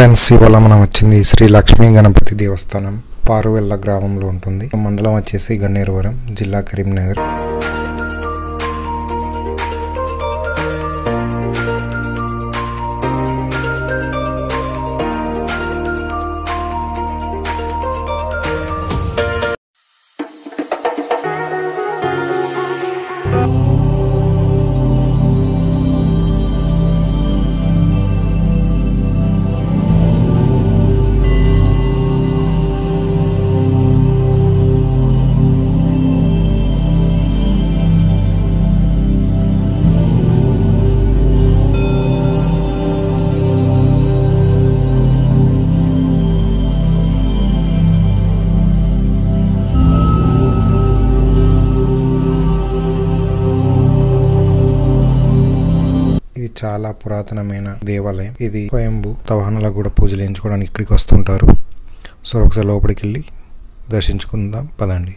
friends ఇవాళ మనం వచ్చింది శ్రీ లక్ష్మీ గణపతి దేవస్థానం పారువెల్ల గ్రామంలో ఉంటుంది మండలం వచ్చేసి గన్నేరువరం జిల్లా కరీంనగర్ ఇది చాలా పురాతనమైన దేవాలయం ఇది స్వయంభు తవహనలకు కూడా పూజలు ఎంచుకోవడానికి ఇక్కడికి వస్తుంటారు సో ఒకసారి లోపలికి వెళ్ళి దర్శించుకుందాం పదండి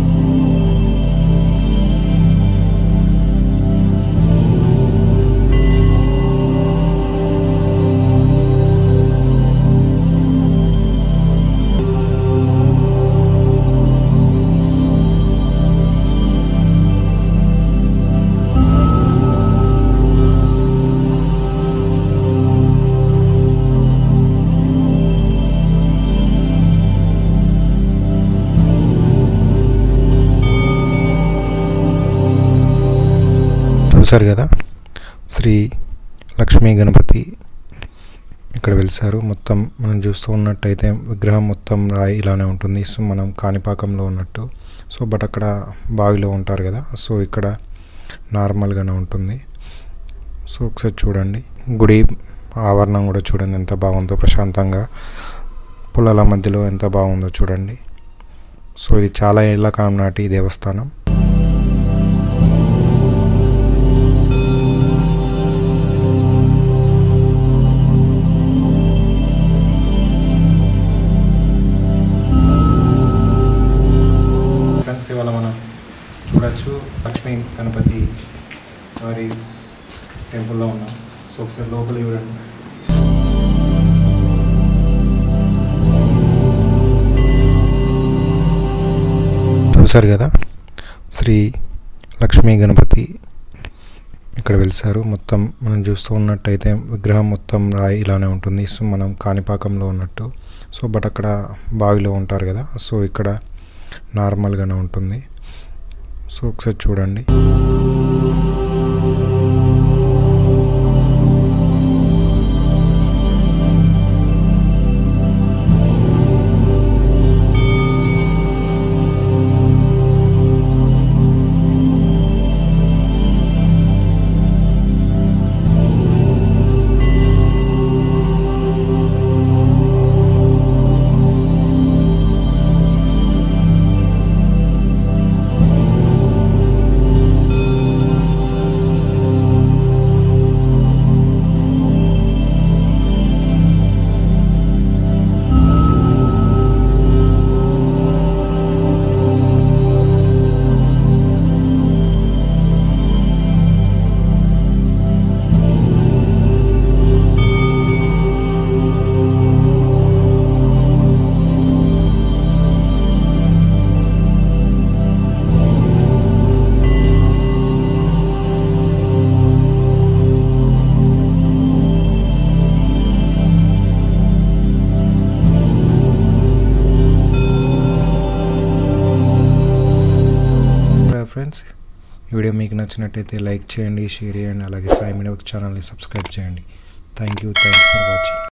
చూసారు కదా శ్రీ లక్ష్మీ గణపతి ఇక్కడ వెలిసారు మొత్తం మనం చూస్తూ ఉన్నట్టయితే విగ్రహం మొత్తం రాయి ఇలానే ఉంటుంది సో మనం కాణిపాకంలో ఉన్నట్టు సో బట్ అక్కడ బావిలో ఉంటారు కదా సో ఇక్కడ నార్మల్గానే ఉంటుంది సో ఒకసారి చూడండి గుడి ఆవరణం కూడా చూడండి ఎంత బాగుందో ప్రశాంతంగా పొలాల మధ్యలో ఎంత బాగుందో చూడండి సో ఇది చాలా ఏళ్ల కాలం నాటి దేవస్థానం ఫ్రెండ్స్ ఇవాళ మనం చూడొచ్చు లక్ష్మీ గణపతి వారి టెంపుల్లో ఉన్నాం సో ఒకసారి లోపల చూడండి చూసారు కదా శ్రీ లక్ష్మీ గణపతి ఇక్కడ వెలిసారు మొత్తం మనం చూస్తూ ఉన్నట్టయితే విగ్రహం మొత్తం రాయి ఇలానే ఉంటుంది సో మనం కాణిపాకంలో ఉన్నట్టు సో బట్ అక్కడ బావిలో ఉంటారు కదా సో ఇక్కడ నార్మల్గానే ఉంటుంది సో ఒకసారి చూడండి ఫ్రెండ్స్ ఈ వీడియో మీకు నచ్చినట్టయితే లైక్ చేయండి షేర్ చేయండి అలాగే సాయి మీడియా ఛానల్ని సబ్స్క్రైబ్ చేయండి thank you thank for watching